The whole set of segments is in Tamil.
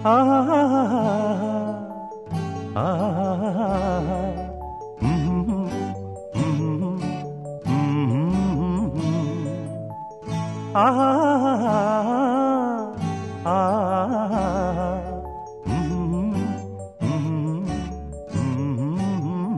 ஆ ஆ ம், ம், ம், ஆ ஆ ம், ம், ம்.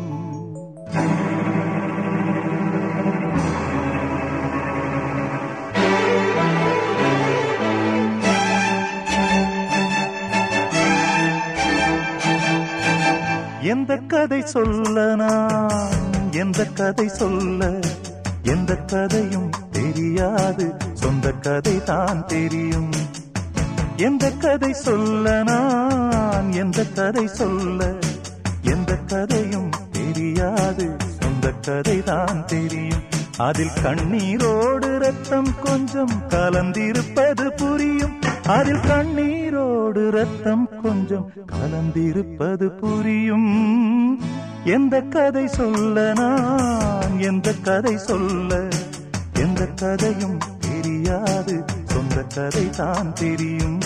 எந்த கதை சொல்ல நான் எந்த கதை சொல்ல எந்த கதையும் தெரியாது சொந்த கதை தான் தெரியும் எந்த கதை சொல்ல நான் எந்த கதை சொல்ல எந்த கதையும் தெரியாது சொந்த கதை தான் தெரியும் அதில் கண்ணீரோடு ரத்தம் கொஞ்சம் கலந்திருப்பது புரியும் அதில் கண்ணீரோடு ரத்தம் கொஞ்சம் கலந்திருப்பது புரியும் எந்த கதை சொல்ல நான் எந்த கதை சொல்ல எந்த கதையும் தெரியாது சொந்த கதை தான் தெரியும்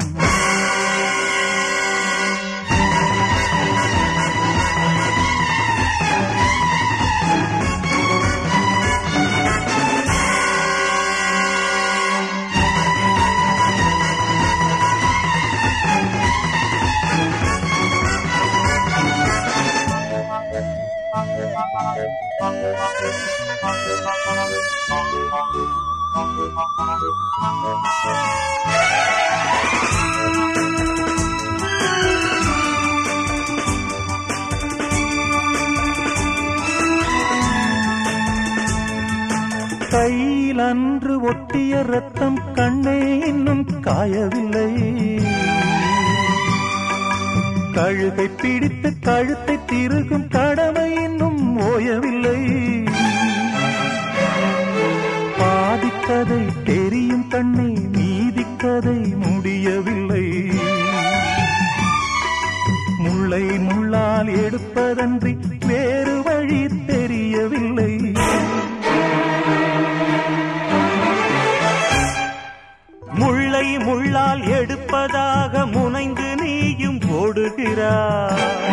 கையில் அன்று ஒட்டிய ரத்தம் கண்ணே இன்னும் காயவில்லை கழுகை பிடித்து கழுத்தை திருகும் கடமை இன்னும் ஓயவில்லை பாதிக்கதை தெரியும் கண்ணே மீதிக்கதை முடியவில்லை முள்ளை முள்ளால் எடுப்பதன்றி வேறு வழி தெரியவில்லை முள்ளை முள்ளால் எடுப்பதாக முனைந்து நீயும் ஓடுகிறாய்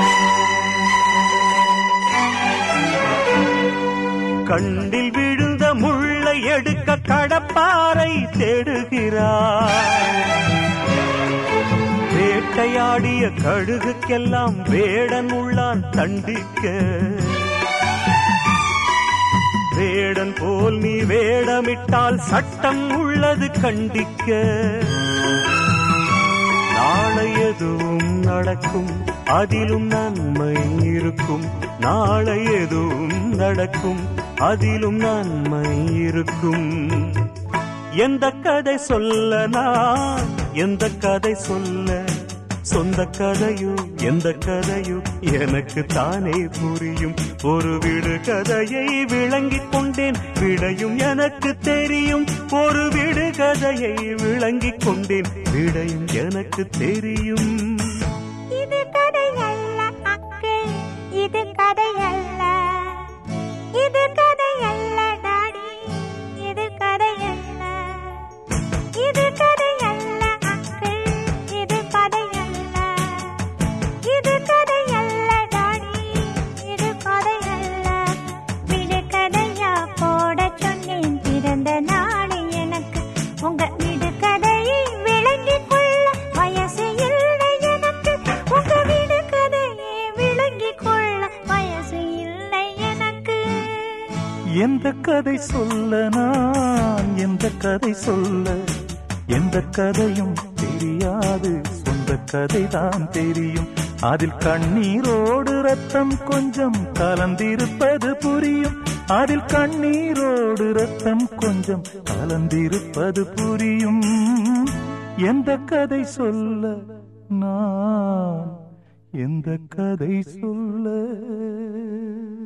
கண்டில் விழுந்த முள்ளை எடுக்க கடப்பாரை தேடுகிறாய் வேட்டையாடிய கழுகுக்கெல்லாம் வேடன் உள்ளான் தண்டிக்க வேடன் போல் நீ வேடமிட்டால் சட்டம் உள்ளது கண்டிக்க நாளை எதுவும் நடக்கும் அதிலும் நன்மை இருக்கும் நாளை எதுவும் நடக்கும் அதிலும் நன்மை இருக்கும் எந்த கதை சொல்ல நான் எந்த கதை சொல்ல சொந்த கதையோ எந்த கதையோ எனக்கு தானே புரியும் ஒரு விடு கதையை விளங்கிக் கொண்டேன் விடையும் எனக்கு தெரியும் ஒரு விடு கதையை விளங்கிக் கொண்டேன் விடையும் எனக்கு தெரியும் இது கதையல்ல அங்கிள் இது கதையல்ல இது கதையல்ல டாடி இது கதையல்ல இது கதையல்ல அங்கிள் இது கதையல்ல இது கதையல்ல டாடி இது கதையல்ல விடு கதையா போட சொன்னேன் பிறந்த நாடு எனக்கு உங்க விடு கதையை விளங்கிக் கொள்ள வயசு இல்லை எனக்கு உங்க விடு கதையை விளங்கிக் கொள்ள வயசு இல்லை எனக்கு எந்த கதை சொல்ல நான் எந்த கதை சொல்ல எந்த கதையும் தெரியாது சொந்த கதை தான் தெரியும் அதில் கண்ணீரோடு ரத்தம் கொஞ்சம் கலந்திருப்பது புரியும் அதில் கண்ணீரோடு ரத்தம் கொஞ்சம் கலந்திருப்பது புரியும் எந்த கதை சொல்ல நான் எந்த கதை சொல்ல